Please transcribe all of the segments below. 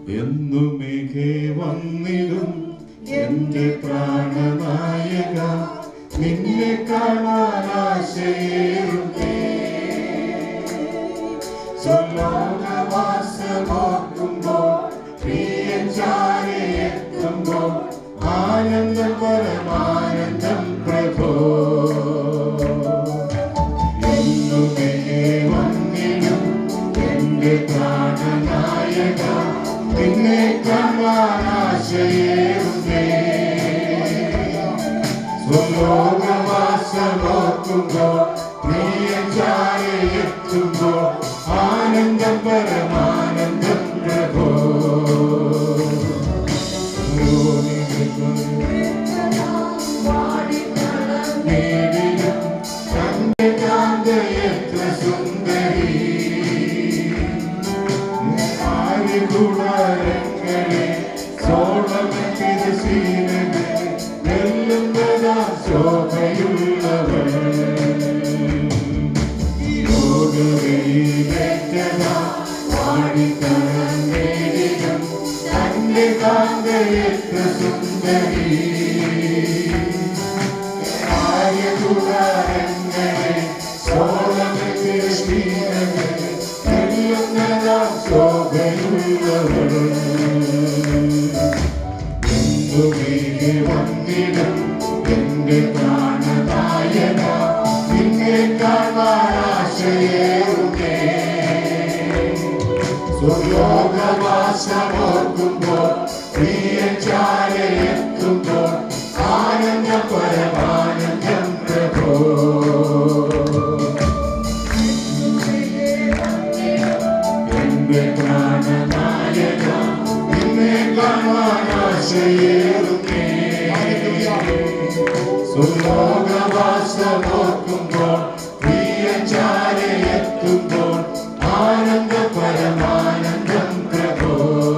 എന്നുമികെ വന്നിടും എന്റെ പ്രാണനായക നിന്നെ കാണാൻ ആശയേറുന്നേ സ്വലോകവാസമോർക്കുമ്പോൾ പ്രിയൻ ചാരെ എത്തുമ്പോൾ ആനന്ദം പരമാനന്ദം പ്രഭോ എന്നുമേ വന്നിടും എന്റെ പ്രാണനായക നിന്നെ കാണാൻ ആശയേറുന്നേ സ്വലോകവാസമോർക്കുമ്പോൾ പ്രിയൻ ചാരെ എത്തുമ്പോൾ ആനന്ദം പരമാനന്ദം പ്രഭോ നേടിലും തന്റെ കാന്ത എത്ര സുന്ദരി ആര്യകൂടാരങ്ങളെ സോളമെത്തിയ ശീലങ്ങളെ വെല്ലുന്നതാ ശോഭയുള്ളവൾ യോഗവെയിലേറ്റതാ വാടിത്തരം നേടിലും തന്റെ കാന്ത എത്ര സുന്ദരി ആര്യകൂടാരങ്ങളെ സോളമെത്തിയ ശീലങ്ങളെ വെല്ലുന്നതാ ശോഭയുള്ളവൾ എന്തുമേ വന്നിടും എന്റെ പ്രാണനായക നിന്നെ കാണാൻ ആശയേറുന്നേ സ്വലോകവാസമോർക്കുമ്പോൾ പ്രിയ ചാരയെത്തുമ്പോൾ ആനന്ദ പരമാനന്ദം പ്രഭോ എന്റെ പ്രാണനായക നിന്നെ കാണാൻ ആശയേറുന്നേ സുലോകവാസമോർക്കുമ്പോൾ പ്രിയ ചാരയെത്തുമ്പോൾ ആനന്ദ പരമാനന്ദം പ്രഭോ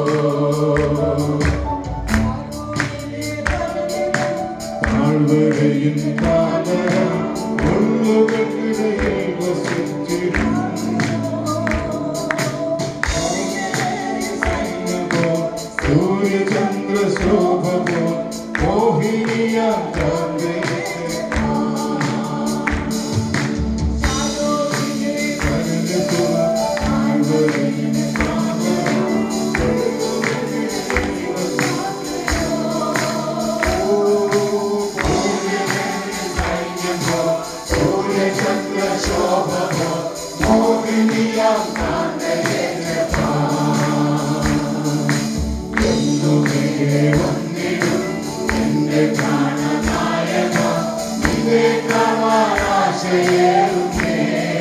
താഴ്വരയും താമര മുള്ളുകൾക്കിടയിൽ വസിച്ചിരുന്നു സൂര്യചന്ദ്ര ശോഭമോ മോഹിനിയാം ചാന്ദ്രയെ സൂര്യചന്ദ്ര ശോഭമോ മോഹിനിയാം ചാന്ദ്രയെ എന്നുമേ വന്നിടും എന്റെ പ്രാണനായക നിന്നെ കാണാൻ ആശയേറുന്നേ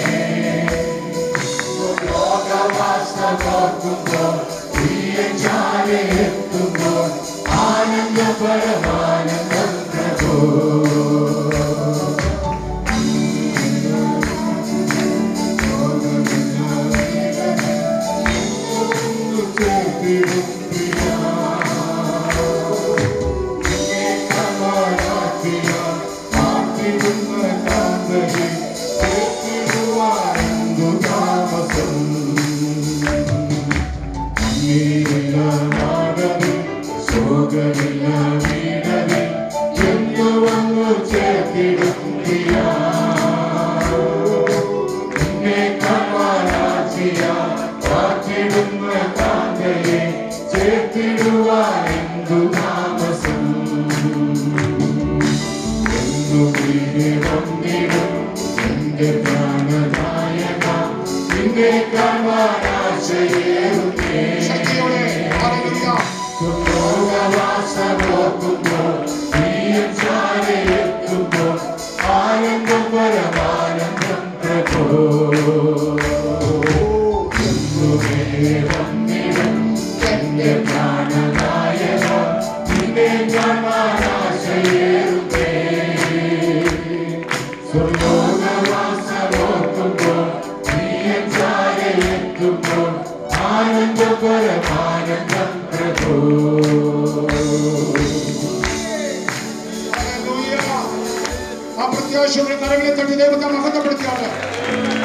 ലോകവാസമോർക്കുമ്പോൾ പ്രിയ ചാരെ എത്തുമ്പോൾ ആനന്ദ പരമാനന്ദം പ്രഭോ ചേർത്തിടും പ്രിയ ചേർത്തിടുവാൻ എന്തു താമസം എന്നുമേ വന്നിടും എന്റെ പ്രാണനായക നിന്നെ കാണാൻ ആശയേറുന്നേ ശക്തിയോടെ ഹല്ലേലൂയ. ലോകവാസമോർക്കുമ്പോൾ നീയും ചാരയെത്തുമ്പോൾ ആനന്ദം പരമാനന്ദം പ്രഭോ എന്നുമേ വന്നിടും എന്റെ പ്രാണനായക നിന്നെ കാണാൻ ആശയേറുന്നേ സ്വർലോകവാസമോർക്കുമ്പോൾ നീയും ചാരയെത്തുമ്പോൾ ആനന്ദ പരമാനന്ദം പ്രഭോ ഹല്ലേലൂയ. ആ പ്രത്യാശയുടെ കരങ്ങളെ തട്ടി ദൈവത്തെ മഹത്വപ്പെടുത്തിയാണ്